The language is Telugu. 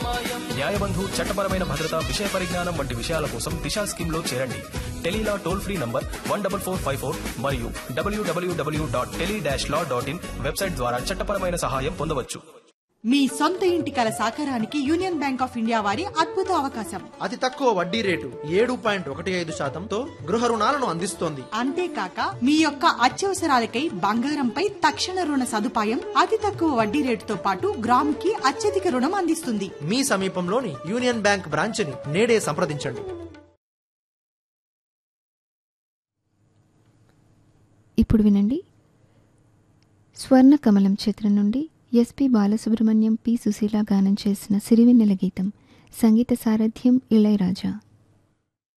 న్యాయబంధు చట్టపరమైన భద్రత విషయ పరిజ్ఞానం వంటి విషయాల కోసం దిశా స్కీమ్ లో చేరండి tele law toll free number one double four five four మరియు W W W dot tele dash law dot in website ద్వారా చట్టపరమైన సహాయం పొందవచ్చు మీ సొంత ఇంటి కల సాకారానికి యూనియన్ బ్యాంక్ ఆఫ్ ఇండియా వారి అద్భుత అవకాశం అతి తక్కువ వడ్డీ రేటు ఏడు పాయింట్ ఒకటి ఐదు శాతంతో గృహ రుణాలను అందిస్తోంది అంతేకాక మీ యొక్క అత్యవసరాలకై బంగారంపై తక్షణ రుణ సదుపాయం అతి తక్కువ వడ్డీ రేటుతో పాటు గ్రాముకి అత్యధిక రుణం అందిస్తుంది మీ సమీపంలోని యూనియన్ బ్యాంక్ బ్రాంచ్ని నేడే సంప్రదించండి ఇప్పుడు వినండి స్వర్ణ కమలం చిత్రం నుండి ఎస్పి బాలసుబ్రహ్మణ్యం పి సుశీల గానం చేసిన సిరివెన్నెల గీతం సంగీత సారథ్యం ఇళయరాజా